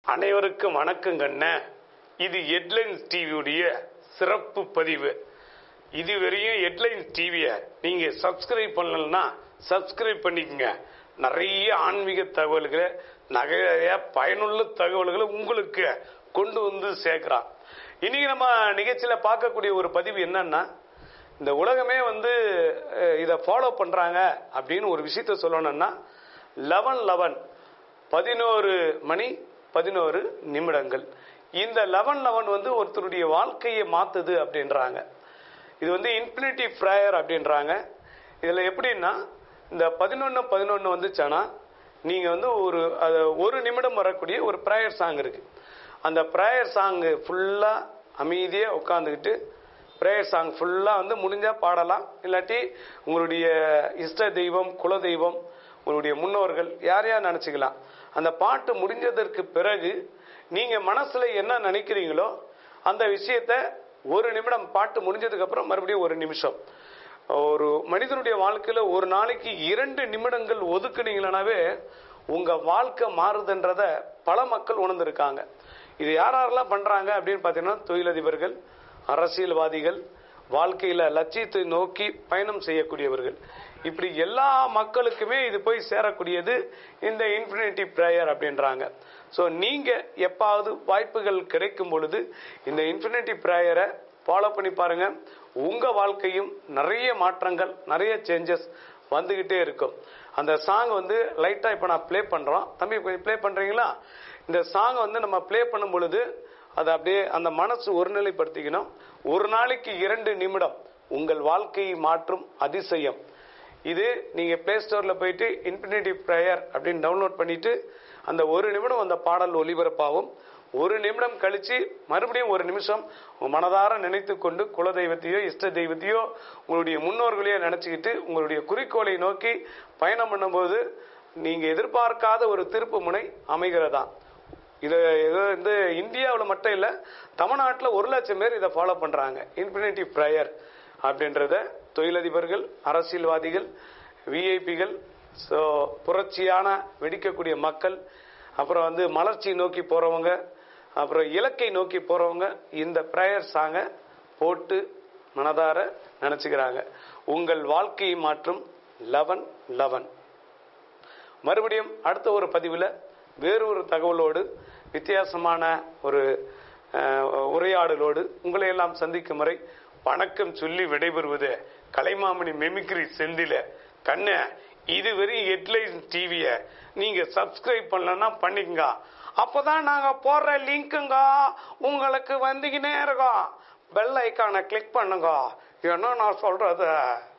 அனைவருக்கும் வணக்கங்கண்ண இது ஹெட்லைன்ஸ் டிவியுடைய சிறப்பு பதிவு இதுவரையும் ஹெட்லைன்ஸ் டிவியை நீங்க சப்ஸ்கிரைப் பண்ணலன்னா சப்ஸ்கிரைப் பண்ணிக்கங்க நிறைய ஆன்மீக தகவல்களை நிறைய பயனுள்ள தகவல்களை உங்களுக்கு கொண்டு வந்து சேர்க்கிறான் இன்னைக்கு நம்ம நிகழ்ச்சியில பார்க்கக்கூடிய ஒரு பதிவு என்னன்னா இந்த உலகமே வந்து அஹ், இதை ஃபாலோ பண்றாங்க அப்படின்னு ஒரு விஷயத்த சொல்லணும்னா லெவன் லெவன் பதினோரு மணி பதினோரு நிமிடங்கள் இந்த லெவன் லெவன் வந்து ஒருத்தருடைய வாழ்க்கையை மாத்துது அப்படின்றாங்க இது வந்து இன்ஃபினிட்டி ப்ரேயர் அப்படின்றாங்க இதில் எப்படின்னா இந்த பதினொன்று பதினொன்று வந்துச்சானா நீங்கள் வந்து ஒரு அது ஒரு நிமிடம் வரக்கூடிய ஒரு ப்ரேயர் சாங் இருக்கு அந்த ப்ரேயர் சாங் ஃபுல்லாக அமைதியாக உட்காந்துக்கிட்டு ப்ரேயர் சாங் ஃபுல்லாக வந்து முடிஞ்சால் பாடலாம் இல்லாட்டி உங்களுடைய இஷ்ட தெய்வம் குல தெய்வம் உங்களுடைய முன்னோர்கள் யார் யார் நினச்சிக்கலாம் அந்த பாட்டு முடிஞ்சதற்கு பிறகு நீங்கள் மனசில் என்ன நினைக்கிறீங்களோ அந்த விஷயத்த ஒரு நிமிடம் பாட்டு முடிஞ்சதுக்கு அப்புறம் மறுபடியும் ஒரு நிமிஷம் ஒரு மனிதனுடைய வாழ்க்கையில ஒரு நாளைக்கு இரண்டு நிமிடங்கள் ஒதுக்குனீங்களானாவே உங்க வாழ்க்கை மாறுதுன்றத பல மக்கள் உணர்ந்திருக்காங்க இது யார் யாரெல்லாம் பண்றாங்க அப்படின்னு பாத்தீங்கன்னா தொழிலதிபர்கள் அரசியல்வாதிகள் வாழ்க்கையில லட்சியத்தை நோக்கி பயணம் செய்யக்கூடியவர்கள் இப்படி எல்லா மக்களுக்குமே இது போய் சேரக்கூடியது இந்த இன்ஃபினிட்டி ப்ரேயர் அப்படின்றாங்க ஸோ நீங்க எப்பாவது வாய்ப்புகள் கிடைக்கும் பொழுது இந்த இன்ஃபினிட்டி ப்ரேயரை ஃபாலோ பண்ணி பாருங்க உங்க வாழ்க்கையும் நிறைய மாற்றங்கள் நிறைய சேஞ்சஸ் வந்துகிட்டே இருக்கும் அந்த சாங் வந்து லைட்டா இப்ப நான் ப்ளே பண்றோம் தம்பி கொஞ்சம் ப்ளே பண்றீங்களா இந்த சாங் வந்து நம்ம ப்ளே பண்ணும் பொழுது அதை அப்படியே அந்த மனசு ஒருநிலைப்படுத்திக்கணும் ஒரு நாளைக்கு இரண்டு நிமிடம் உங்கள் வாழ்க்கையை மாற்றும் அதிசயம் இது நீங்க பிளே ஸ்டோர்ல போயிட்டு இன்ஃபினிட்டி ப்ரேயர் அப்படின்னு டவுன்லோட் பண்ணிட்டு அந்த ஒரு நிமிடம் அந்த பாடல் ஒளிபரப்பாகும் ஒரு நிமிடம் கழிச்சு மறுபடியும் ஒரு நிமிஷம் உங்க மனதார நினைத்து கொண்டு குலதெய்வத்தையோ இஷ்ட தெய்வத்தையோ உங்களுடைய முன்னோர்களையோ நினைச்சுக்கிட்டு உங்களுடைய குறிக்கோளை நோக்கி பயணம் பண்ணும்போது நீங்க எதிர்பார்க்காத ஒரு திருப்பு முனை அமைகிறதா இது இது வந்து இந்தியாவில் மட்டும் இல்லை தமிழ்நாட்டில் ஒரு லட்சம் பேர் இதை ஃபாலோ பண்றாங்க இன்ஃபினிட்டி ப்ரேயர் அப்படின்றத தொழிலதிபர்கள் அரசியல்வாதிகள் விஐபிகள் ஸோ புரட்சியான வெடிக்கக்கூடிய மக்கள் அப்புறம் வந்து மலர்ச்சி நோக்கி போறவங்க அப்புறம் இலக்கை நோக்கி போறவங்க இந்த ப்ரேயர் சாங்கை போட்டு மனதார நினைச்சுக்கிறாங்க உங்கள் வாழ்க்கையை மாற்றும் லெவன் லெவன் மறுபடியும் அடுத்த ஒரு பதிவில் வேறு ஒரு தகவலோடு வித்தியாசமான ஒரு அஹ், உரையாடலோடு உங்களை எல்லாம் சந்திக்கும் வரை வணக்கம் சொல்லி விடைபெறுவது கலைமாமணி மெமிக்ரி செந்தில கண்ண இதுவரை ஹெட்லைன் டிவிய நீங்க சப்ஸ்கிரைப் பண்ணலன்னா பண்ணிக்கங்க அப்பதான் நாங்க போடுற லிங்க்குங்க உங்களுக்கு வந்துக்கினே இருக்கோம் பெல் ஐக்கானை கிளிக் பண்ணுங்க என்ன நான் சொல்றது